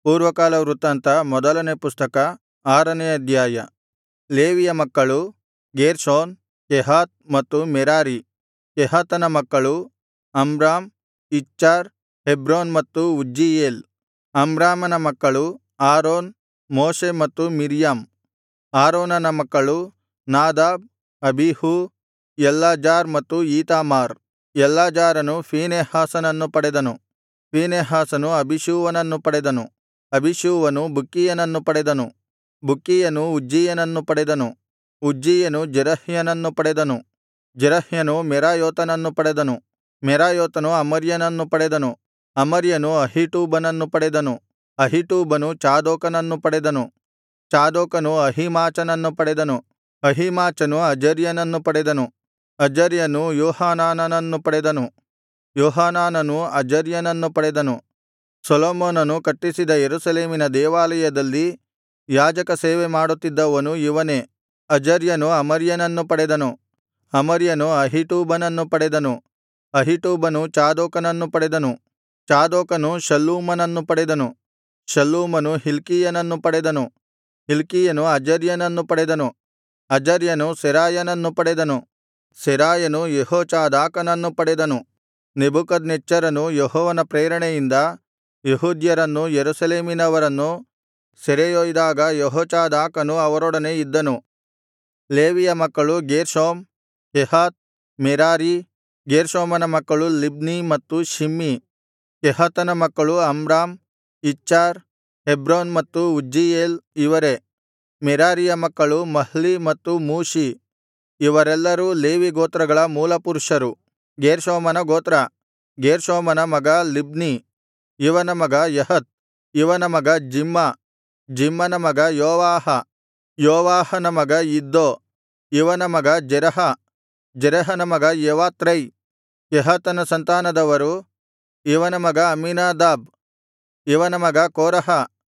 ಪೂರ್ವಕಾಲ ವೃತ್ತಾಂತ ಮೊದಲನೇ ಪುಸ್ತಕ ಆರನೇ ಅಧ್ಯಾಯ ಲೇವಿಯ ಮಕ್ಕಳು ಗೇರ್ಷೋನ್ ಕೆಹಾತ್ ಮತ್ತು ಮೆರಾರಿ ಕೆಹಾತನ ಮಕ್ಕಳು ಅಮ್ರಾಮ್ ಇಚ್ಹಾರ್ ಹೆಬ್ರೋನ್ ಮತ್ತು ಉಜ್ಜೀಯೇಲ್ ಅಮ್ರಾಮನ ಮಕ್ಕಳು ಆರೋನ್ ಮೋಶೆ ಮತ್ತು ಮಿರ್ಯಾಮ್ ಆರೋನನ ಮಕ್ಕಳು ನಾದಾಬ್ ಅಬೀಹೂ ಎಲ್ಲಾಜಾರ್ ಮತ್ತು ಈತಾಮಾರ್ ಎಲ್ಲಾಜಾರನು ಫೀನೆಹಾಸನನ್ನು ಪಡೆದನು ಫೀನೆಹಾಸನು ಅಬೀಷೂವನನ್ನು ಪಡೆದನು ಅಬೀಷೂವನು ಬುಕ್ಕೀಯನನ್ನು ಪಡೆದನು ಬುಕ್ಕೀಯನು ಉಜ್ಜೀಯನನ್ನು ಪಡೆದನು ಉಜ್ಜೀಯನು ಜೆರಹ್ಯನನ್ನು ಪಡೆದನು ಜೆರಹ್ಯನು ಮೆರಾಯೋತನನ್ನು ಪಡೆದನು ಮೆರಾಯೋತನು ಅಮರ್ಯನನ್ನು ಪಡೆದನು ಅಮರ್ಯನು ಅಹೀಟೂಬನನ್ನು ಪಡೆದನು ಅಹೀಟೂಬನು ಚಾದೋಕನನ್ನು ಪಡೆದನು ಚಾದೋಕನು ಅಹೀಮಾಚನನ್ನು ಪಡೆದನು ಅಹೀಮಾಚನು ಅಜರ್ಯನನ್ನು ಪಡೆದನು ಅಜರ್ಯನು ಯೋಹಾನಾನನನ್ನು ಪಡೆದನು ಯೋಹಾನಾನನು ಅಜರ್ಯನನ್ನು ಪಡೆದನು ಸೊಲೊಮೋನನು ಕಟ್ಟಿಸಿದ ಯೆರೂಸಲೇಮಿನ ದೇವಾಲಯದಲ್ಲಿ ಯಾಜಕ ಸೇವೆ ಮಾಡುತ್ತಿದ್ದವನು ಇವನೇ ಅಜರ್ಯನು ಅಮರ್ಯನನ್ನು ಪಡೆದನು ಅಮರ್ಯನು ಅಹೀಟೂಬನನ್ನು ಪಡೆದನು ಅಹೀಟೂಬನು ಚಾದೋಕನನ್ನು ಪಡೆದನು ಚಾದೋಕನು ಶಲ್ಲೂಮನನ್ನು ಪಡೆದನು ಶಲ್ಲೂಮನು ಹಿಲ್ಕೀಯನನ್ನು ಪಡೆದನು ಹಿಲ್ಕೀಯನು ಅಜರ್ಯನನ್ನು ಪಡೆದನು ಅಜರ್ಯನು ಸೆರಾಯನನ್ನು ಪಡೆದನು ಸೆರಾಯನು ಯೆಹೋಚಾದಾಕನನ್ನು ಪಡೆದನು ನೆಬೂಕದ್ನೆಚ್ಚರನು ಯೆಹೋವನ ಪ್ರೇರಣೆಯಿಂದ ಯೆಹೂದ್ಯರನ್ನೂ ಯೆರೂಸಲೇಮಿನವರನ್ನೂ ಸೆರೆಯೊಯ್ದಾಗ ಯೆಹೋಚಾದಾಕನು ಅವರೊಡನೆ ಇದ್ದನು ಲೇವಿಯ ಮಕ್ಕಳು ಗೇರ್ಷೋಮ್ ಕೆಹಾತ್ ಮೆರಾರೀ ಗೇರ್ಷೋಮನ ಮಕ್ಕಳು ಲಿಬ್ನೀ ಮತ್ತು ಶಿಮ್ಮೀ ಕೆಹಾತನ ಮಕ್ಕಳು ಅಮ್ರಾಮ್ ಇಚ್ಹಾರ್ ಹೆಬ್ರೋನ್ ಮತ್ತು ಉಜ್ಜೀಯೇಲ್ ಇವರೇ ಮೆರಾರಿಯ ಮಕ್ಕಳು ಮಹ್ಲೀ ಮತ್ತು ಮೂಷೀ ಇವರೆಲ್ಲರೂ ಲೇವಿ ಗೋತ್ರಗಳ ಮೂಲಪುರುಷರು ಗೇರ್ಷೋಮನ ಗೋತ್ರ ಗೇರ್ಷೋಮನ ಮಗ ಲಿಬ್ನೀ ಇವನ ಮಗ ಯಹತ್ ಇವನ ಮಗ ಜಿಮ್ಮ ಜಿಮ್ಮನ ಮಗ ಯೋವಾಹ ಯೋವಾಹನ ಮಗ ಇದ್ದೋ ಇವನ ಮಗ ಜೆರಹ ಜೆರಹನ ಮಗ ಯೆವಾತ್ರೈ ಕೆಹಾತನ ಸಂತಾನದವರು ಇವನ ಮಗ ಅಮ್ಮೀನಾದಾಬ್ ಇವನ ಮಗ ಕೋರಹ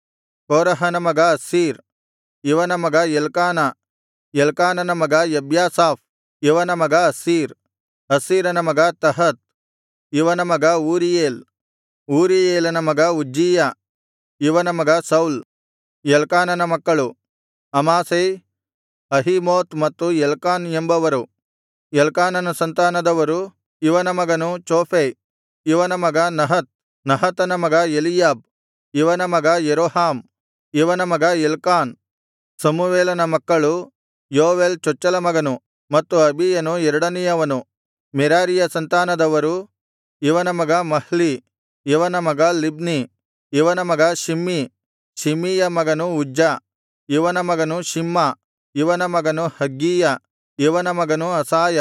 ಕೋರಹನ ಮಗ ಅಸ್ಸೀರ್ ಇವನ ಮಗ ಎಲ್ಕಾನ ಎಲ್ಕಾನನ ಮಗ ಎಬ್ಯಾಸಾಫ್ ಇವನ ಮಗ ಅಸ್ಸೀರ್ ಅಸ್ಸೀರನ ಮಗ ತಹತ್ ಇವನ ಮಗ ಊರೀಯೇಲ್ ಊರೀಯೇಲನ ಮಗ ಉಜ್ಜೀಯ ಇವನ ಮಗ ಸೌಲ್ ಎಲ್ಕಾನನ ಮಕ್ಕಳು ಅಮಾಸೈ ಅಹೀಮೋತ್ ಮತ್ತು ಎಲ್ಕಾನ್ ಎಂಬವರು ಎಲ್ಕಾನನ ಸಂತಾನದವರು ಇವನ ಮಗನು ಚೋಫೈ ಇವನ ಮಗ ನಹತ್ ನಹತನ ಮಗ ಎಲೀಯಾಬ್ ಇವನ ಮಗ ಯೆರೋಹಾಮ್ ಇವನ ಮಗ ಎಲ್ಕಾನ್ ಸಮುವೇಲನ ಮಕ್ಕಳು ಯೋವೇಲ್ ಚೊಚ್ಚಲ ಮಗನು ಮತ್ತು ಅಬೀಯನು ಎರಡನೆಯವನು ಮೆರಾರಿಯ ಸಂತಾನದವರು ಇವನ ಮಗ ಮಹ್ಲೀ ಇವನ ಮಗ ಲಿಬ್ನೀ ಇವನ ಮಗ ಶಿಮ್ಮೀ ಶಿಮ್ಮೀಯ ಮಗನು ಉಜ್ಜ ಇವನ ಮಗನು ಶಿಮ್ಮ ಇವನ ಮಗನು ಹಗ್ಗೀಯ ಇವನ ಮಗನು ಅಸಾಯ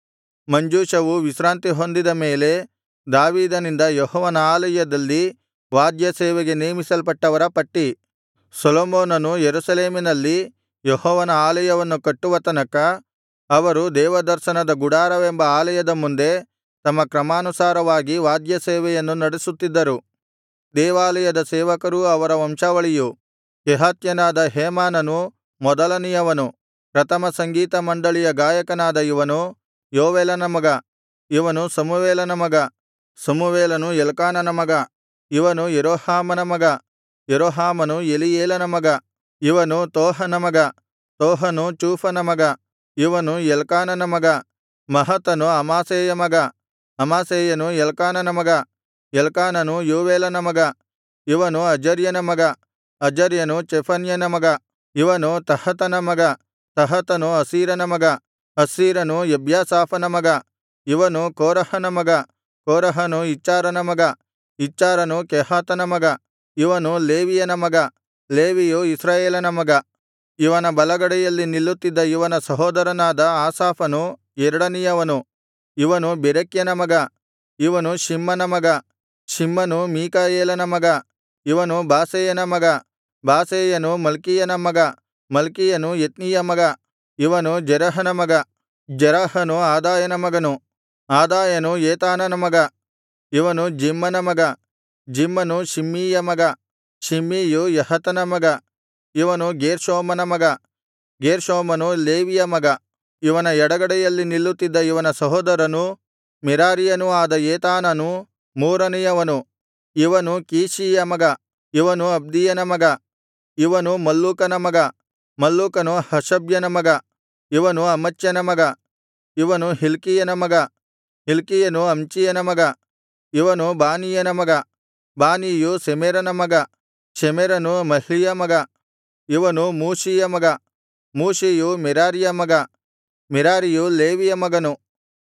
ಮಂಜೂಷವು ವಿಶ್ರಾಂತಿ ಹೊಂದಿದ ಮೇಲೆ ದಾವೀದನಿಂದ ಯೆಹೋವನ ಆಲಯದಲ್ಲಿ ವಾದ್ಯಸೇವೆಗೆ ನೇಮಿಸಲ್ಪಟ್ಟವರ ಪಟ್ಟಿ ಸೊಲೊಮೋನನು ಯೆರೂಸಲೇಮಿನಲ್ಲಿ ಯೆಹೋವನ ಆಲಯವನ್ನು ಕಟ್ಟುವ ತನಕ ಅವರು ದೇವದರ್ಶನದ ಗುಡಾರವೆಂಬ ಆಲಯದ ಮುಂದೆ ತಮ್ಮ ಕ್ರಮಾನುಸಾರವಾಗಿ ವಾದ್ಯಸೇವೆಯನ್ನು ನಡೆಸುತ್ತಿದ್ದರು ದೇವಾಲಯದ ಸೇವಕರೂ ಅವರ ವಂಶಾವಳಿಯು ಕೆಹಾತ್ಯನಾದ ಹೇಮಾನನು ಮೊದಲನೆಯವನು ಪ್ರಥಮ ಸಂಗೀತ ಮಂಡಳಿಯ ಗಾಯಕನಾದ ಇವನು ಯೋವೇಲನ ಮಗ ಇವನು ಸಮುವೇಲನ ಮಗ ಸಮುವೇಲನು ಎಲ್ಕಾನನ ಮಗ ಇವನು ಯೆರೋಹಾಮನ ಮಗ ಯೆರೋಹಾಮನು ಎಲೀಯೇಲನ ಮಗ ಇವನು ತೋಹನ ಮಗ ತೋಹನು ಚೂಫನ ಮಗ ಇವನು ಎಲ್ಕಾನನ ಮಗ ಮಹತನು ಅಮಾಸೈಯ ಮಗ ಅಮಾಸೈಯನು ಎಲ್ಕಾನನ ಮಗ ಎಲ್ಕಾನನು ಯೋವೇಲನ ಮಗ ಇವನು ಅಜರ್ಯನ ಮಗ ಅಜರ್ಯನು ಚೆಫನ್ಯನ ಮಗ ಇವನು ತಹತನ ಮಗ ತಹತನು ಅಸೀರನ ಮಗ ಅಸ್ಸೀರನು ಎಬ್ಯಾಸಾಫನ ಮಗ ಇವನು ಕೋರಹನ ಮಗ ಕೋರಹನು ಇಚ್ಹಾರನ ಮಗ ಇಚ್ಹಾರನು ಕೆಹಾತನ ಮಗ ಇವನು ಲೇವಿಯನ ಮಗ ಲೇವಿಯು ಇಸ್ರಾಯೇಲನ ಮಗ ಇವನ ಬಲಗಡೆಯಲ್ಲಿ ನಿಲ್ಲುತ್ತಿದ್ದ ಇವನ ಸಹೋದರನಾದ ಆಸಾಫನು ಎರಡನೆಯವನು ಇವನು ಬೆರೆಕ್ಯನ ಮಗ ಇವನು ಶಿಮ್ಮನ ಮಗ ಶಿಮ್ಮನು ಮೀಕಾಯೇಲನ ಮಗ ಇವನು ಬಾಸೇಯನ ಮಗ ಬಾಸೇಯನು ಮಲ್ಕೀಯನ ಮಗ ಮಲ್ಕೀಯನು ಎತ್ನೀಯ ಮಗ ಇವನು ಜೆರಹನ ಮಗ ಜೆರಹನು ಆದಾಯನ ಮಗನು ಆದಾಯನು ಏತಾನನ ಮಗ ಇವನು ಜಿಮ್ಮನ ಮಗ ಜಿಮ್ಮನು ಶಿಮ್ಮೀಯ ಮಗ ಶಿಮ್ಮೀಯು ಯಹತನ ಮಗ ಇವನು ಗೇರ್ಷೋಮನ ಮಗ ಗೇರ್ಷೋಮನು ಲೇವಿಯ ಮಗ ಇವನ ಎಡಗಡೆಯಲ್ಲಿ ನಿಲ್ಲುತ್ತಿದ್ದ ಇವನ ಸಹೋದರನೂ ಮೆರಾರಿಯನೂ ಆದ ಏತಾನನು ಮೂರನೆಯವನು ಇವನು ಕೀಷೀಯ ಮಗ ಇವನು ಅಬ್ದೀಯನ ಮಗ ಇವನು ಮಲ್ಲೂಕನ ಮಗ ಮಲ್ಲೂಕನು ಹಷಬ್ಯನ ಮಗ ಇವನು ಅಮಚ್ಯನ ಮಗ ಇವನು ಹಿಲ್ಕೀಯನ ಮಗ ಹಿಲ್ಕೀಯನು ಅಮ್ಚೀಯನ ಮಗ ಇವನು ಬಾನೀಯನ ಮಗ ಬಾನೀಯು ಶೆಮೆರನ ಮಗ ಶೆಮೆರನು ಮಹ್ಲಿಯ ಮಗ ಇವನು ಮೂಷೀಯ ಮಗ ಮೂಷೀಯು ಮೆರಾರಿಯ ಮಗ ಮೆರಾರಿಯು ಲೇವಿಯ ಮಗನು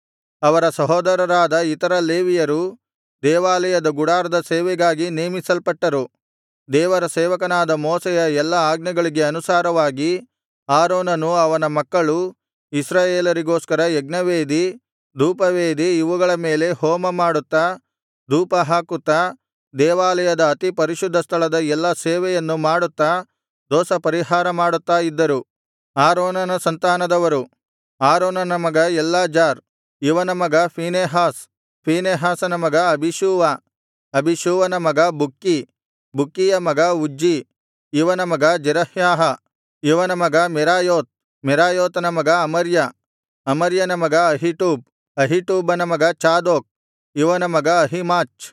ಅವರ ಸಹೋದರರಾದ ಇತರ ಲೇವಿಯರು ದೇವಾಲಯದ ಗುಡಾರದ ಸೇವೆಗಾಗಿ ನೇಮಿಸಲ್ಪಟ್ಟರು ದೇವರ ಸೇವಕನಾದ ಮೋಶೆಯ ಎಲ್ಲಾ ಆಜ್ಞೆಗಳಿಗೆ ಅನುಸಾರವಾಗಿ ಆರೋನನೂ ಅವನ ಮಕ್ಕಳೂ ಇಸ್ರಾಯೇಲರಿಗೋಸ್ಕರ ಯಜ್ಞವೇದಿ ಧೂಪವೇದಿ ಇವುಗಳ ಮೇಲೆ ಹೋಮಮಾಡುತ್ತಾ ಧೂಪಹಾಕುತ್ತಾ ದೇವಾಲಯದ ಅತಿ ಪರಿಶುದ್ಧ ಸ್ಥಳದ ಎಲ್ಲಾ ಸೇವೆಯನ್ನು ಮಾಡುತ್ತಾ ದೋಷಪರಿಹಾರ ಮಾಡುತ್ತಾ ಇದ್ದರು ಆರೋನನ ಸಂತಾನದವರು ಆರೋನನ ಮಗ ಎಲ್ಲಾಜಾರ್ ಇವನ ಮಗ ಫೀನೆಹಾಸ್ ಫೀನೆಹಾಸನ ಮಗ ಅಬೀಷೂವ ಅಬೀಷೂವನ ಮಗ ಬುಕ್ಕಿ ಬುಕ್ಕಿಯ ಮಗ ಉಜ್ಜಿ ಇವನ ಮಗ ಜೆರಹ್ಯಾಹ ಇವನ ಮಗ ಮೆರಾಯೋತ್ ಮೆರಾಯೋತನ ಮಗ ಅಮರ್ಯ ಅಮರ್ಯನ ಮಗ ಅಹೀಟೂಬ್ ಅಹೀಟೂಬನ ಮಗ ಚಾದೋಕ್ ಇವನ ಮಗ ಅಹಿಮಾಚ್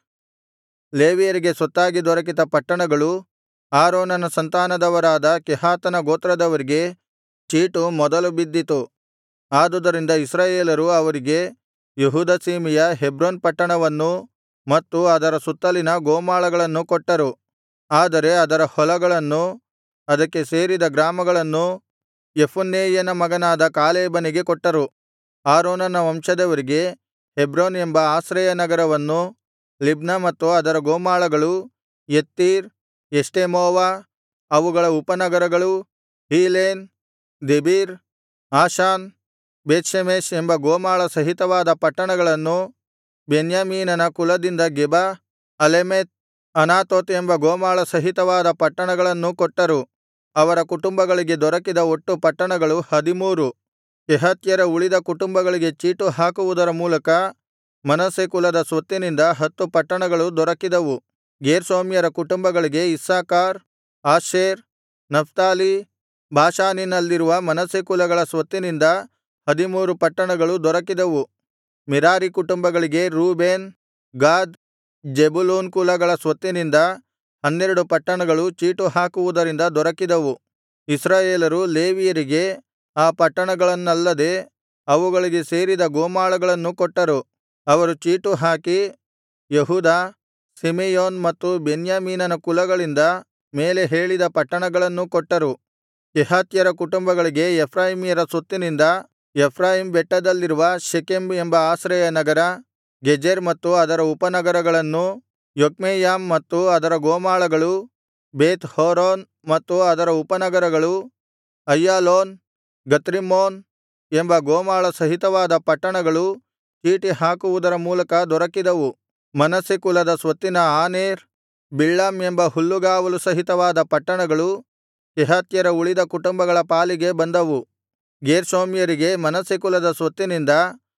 ಲೇವಿಯರಿಗೆ ಸ್ವತ್ತಾಗಿ ದೊರಕಿದ ಪಟ್ಟಣಗಳು ಆರೋನನ ಸಂತಾನದವರಾದ ಕೆಹಾತನ ಗೋತ್ರದವರಿಗೆ ಚೀಟು ಮೊದಲು ಬಿದ್ದಿತು ಆದುದರಿಂದ ಇಸ್ರಾಯೇಲರು ಅವರಿಗೆ ಯೆಹೂದ ಸೀಮೆಯ ಹೆಬ್ರೋನ್ ಪಟ್ಟಣವನ್ನೂ ಮತ್ತು ಅದರ ಸುತ್ತಲಿನ ಗೋಮಾಳಗಳನ್ನು ಕೊಟ್ಟರು ಆದರೆ ಅದರ ಹೊಲಗಳನ್ನೂ ಅದಕ್ಕೆ ಸೇರಿದ ಗ್ರಾಮಗಳನ್ನೂ ಯೆಫುನ್ನೆಯನ ಮಗನಾದ ಕಾಲೇಬನಿಗೆ ಕೊಟ್ಟರು ಆರೋನನ ವಂಶದವರಿಗೆ ಹೆಬ್ರೋನ್ ಎಂಬ ಆಶ್ರಯ ನಗರವನ್ನೂ ಲಿಬ್ನ ಮತ್ತು ಅದರ ಗೋಮಾಳಗಳು ಯತ್ತೀರ್ ಎಷ್ಟೆಮೋವ ಅವುಗಳ ಉಪನಗರಗಳೂ ಹೀಲೇನ್ ದೆಬೀರ್ ಆಷಾನ್ ಬೇತ್ಷೆಮೆಷ್ ಎಂಬ ಗೋಮಾಳ ಸಹಿತವಾದ ಪಟ್ಟಣಗಳನ್ನೂ ಬೆನ್ಯಾಮೀನನ ಕುಲದಿಂದ ಗೆಬ ಅಲೆಮೆತ್ ಅನಾತೋತ್ ಎಂಬ ಗೋಮಾಳ ಸಹಿತವಾದ ಪಟ್ಟಣಗಳನ್ನೂ ಕೊಟ್ಟರು ಅವರ ಕುಟುಂಬಗಳಿಗೆ ದೊರಕಿದ ಒಟ್ಟು ಪಟ್ಟಣಗಳು ಹದಿಮೂರು ಕೆಹಾತ್ಯರ ಉಳಿದ ಕುಟುಂಬಗಳಿಗೆ ಚೀಟು ಹಾಕುವುದರ ಮೂಲಕ ಮನಸ್ಸೆ ಕುಲದ ಸ್ವತ್ತಿನಿಂದ ಹತ್ತು ಪಟ್ಟಣಗಳು ದೊರಕಿದವು ಗೇರ್ಷೋಮ್ಯರ ಕುಟುಂಬಗಳಿಗೆ ಇಸ್ಸಾಕಾರ್ ಆಶೇರ್ ನಫ್ತಾಲಿ ಬಾಷಾನಿನಲ್ಲಿರುವ ಮನಸ್ಸೆ ಕುಲಗಳ ಸ್ವತ್ತಿನಿಂದ ಹದಿಮೂರು ಪಟ್ಟಣಗಳು ದೊರಕಿದವು ಮೆರಾರಿ ಕುಟುಂಬಗಳಿಗೆ ರೂಬೇನ್ ಗಾದ್ ಜೆಬುಲೂನ್ ಕುಲಗಳ ಸ್ವತ್ತಿನಿಂದ ಹನ್ನೆರಡು ಪಟ್ಟಣಗಳು ಚೀಟು ಹಾಕುವುದರಿಂದ ದೊರಕಿದವು ಇಸ್ರಾಯೇಲರು ಲೇವಿಯರಿಗೆ ಆ ಪಟ್ಟಣಗಳನ್ನಲ್ಲದೆ ಅವುಗಳಿಗೆ ಸೇರಿದ ಗೋಮಾಳಗಳನ್ನು ಕೊಟ್ಟರು ಅವರು ಚೀಟು ಹಾಕಿ ಯೆಹೂದ ಸಿಮೆಯೋನ್ ಮತ್ತು ಬೆನ್ಯಾಮೀನನ ಕುಲಗಳಿಂದ ಮೇಲೆ ಹೇಳಿದ ಪಟ್ಟಣಗಳನ್ನೂ ಕೊಟ್ಟರು ಕೆಹಾತ್ಯರ ಕುಟುಂಬಗಳಿಗೆ ಎಫ್ರಾಯೀಮ್ಯರ ಸ್ವತ್ತಿನಿಂದ ಎಫ್ರಾಯೀಮ್ ಬೆಟ್ಟದಲ್ಲಿರುವ ಶೆಕೆಮ್ ಎಂಬ ಆಶ್ರಯ ನಗರ ಗೆಜೆರ್ ಮತ್ತು ಅದರ ಉಪನಗರಗಳನ್ನೂ ಯೊಕ್ಮೆಯಾಮ್ ಮತ್ತು ಅದರ ಗೋಮಾಳಗಳು ಬೇತ್ ಹೋರೋನ್ ಮತ್ತು ಅದರ ಉಪನಗರಗಳು ಅಯ್ಯಾಲೋನ್ ಗತ್ರಿಮ್ಮೋನ್ ಎಂಬ ಗೋಮಾಳ ಸಹಿತವಾದ ಪಟ್ಟಣಗಳು ಚೀಟಿ ಹಾಕುವುದರ ಮೂಲಕ ದೊರಕಿದವು ಮನಸ್ಸೆ ಕುಲದ ಸ್ವತ್ತಿನ ಆನೇರ್ ಬಿಳ್ಳಾಮ್ ಎಂಬ ಹುಲ್ಲುಗಾವಲು ಸಹಿತವಾದ ಪಟ್ಟಣಗಳು ಕೆಹಾತ್ಯರ ಉಳಿದ ಕುಟುಂಬಗಳ ಪಾಲಿಗೆ ಬಂದವು ಗೇರ್ಷೋಮ್ಯರಿಗೆ ಮನಸ್ಸೆ ಕುಲದ ಸ್ವತ್ತಿನಿಂದ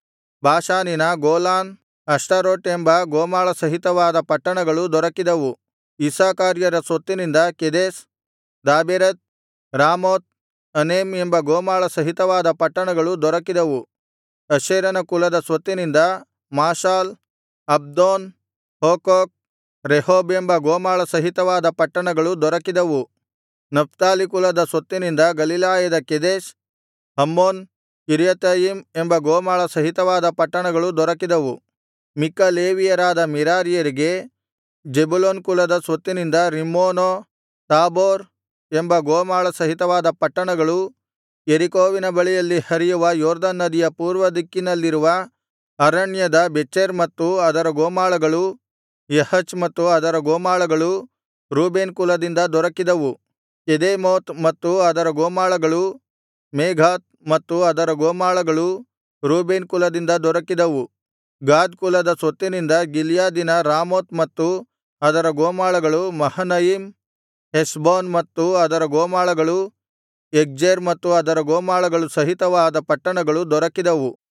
ಬಾಷಾನಿನ ಗೋಲಾನ್ ಅಷ್ಟರೋಟ್ ಎಂಬ ಗೋಮಾಳ ಸಹಿತವಾದ ಪಟ್ಟಣಗಳು ದೊರಕಿದವು ಇಸ್ಸಾಕಾರ್ಯರ ಸ್ವತ್ತಿನಿಂದ ಕೆದೆಷ್ ದಾಬೆರತ್ ರಾಮೋತ್ ಅನೇಮ್ ಎಂಬ ಗೋಮಾಳ ಸಹಿತವಾದ ಪಟ್ಟಣಗಳು ದೊರಕಿದವು ಅಶೇರನ ಕುಲದ ಸ್ವತ್ತಿನಿಂದ ಮಾಷಾಲ್ ಅಬ್ದೋನ್ ಹೋಕೋಕ್ ರೆಹೋಬ್ ಎಂಬ ಗೋಮಾಳ ಸಹಿತವಾದ ಪಟ್ಟಣಗಳು ದೊರಕಿದವು ನಫ್ತಾಲಿ ಕುಲದ ಸ್ವತ್ತಿನಿಂದ ಗಲಿಲಾಯದ ಕೆದೆಷ್ ಹಮ್ಮೋನ್ ಕಿರ್ಯತಯಿಮ್ ಎಂಬ ಗೋಮಾಳ ಸಹಿತವಾದ ಪಟ್ಟಣಗಳು ದೊರಕಿದವು ಮಿಕ್ಕ ಲೇವಿಯರಾದ ಮೆರಾರಿಯರಿಗೆ ಜೆಬುಲೂನ್ ಕುಲದ ಸ್ವತ್ತಿನಿಂದ ರಿಮ್ಮೋನೋ ತಾಬೋರ್ ಎಂಬ ಗೋಮಾಳ ಸಹಿತವಾದ ಪಟ್ಟಣಗಳೂ ಯೆರಿಕೋವಿನ ಬಳಿಯಲ್ಲಿ ಹರಿಯುವ ಯೊರ್ದನ್ ನದಿಯ ಪೂರ್ವದಿಕ್ಕಿನಲ್ಲಿರುವ ಅರಣ್ಯದ ಬೆಚೆರ್ ಮತ್ತು ಅದರ ಗೋಮಾಳಗಳು ಯಹಚ್ ಮತ್ತು ಅದರ ಗೋಮಾಳಗಳು ರೂಬೇನ್ ಕುಲದಿಂದ ದೊರಕಿದವು ಕೆದೇಮೋತ್ ಮತ್ತು ಅದರ ಗೋಮಾಳಗಳು ಮೇಘಾತ್ ಮತ್ತು ಅದರ ಗೋಮಾಳಗಳು ರೂಬೇನ್ ಕುಲದಿಂದ ದೊರಕಿದವು ಗಾದ್ ಕುಲದ ಸ್ವತ್ತಿನಿಂದ ಗಿಲ್ಯಾದಿನ ರಾಮೋತ್ ಮತ್ತು ಅದರ ಗೋಮಾಳಗಳು ಮಹನಯಿಮ್ ಹೆಷ್ಬೋನ್ ಮತ್ತು ಅದರ ಗೋಮಾಳಗಳು ಯಗ್ಜೇರ್ ಮತ್ತು ಅದರ ಗೋಮಾಳಗಳು ಸಹಿತವಾದ ಪಟ್ಟಣಗಳು ದೊರಕಿದವು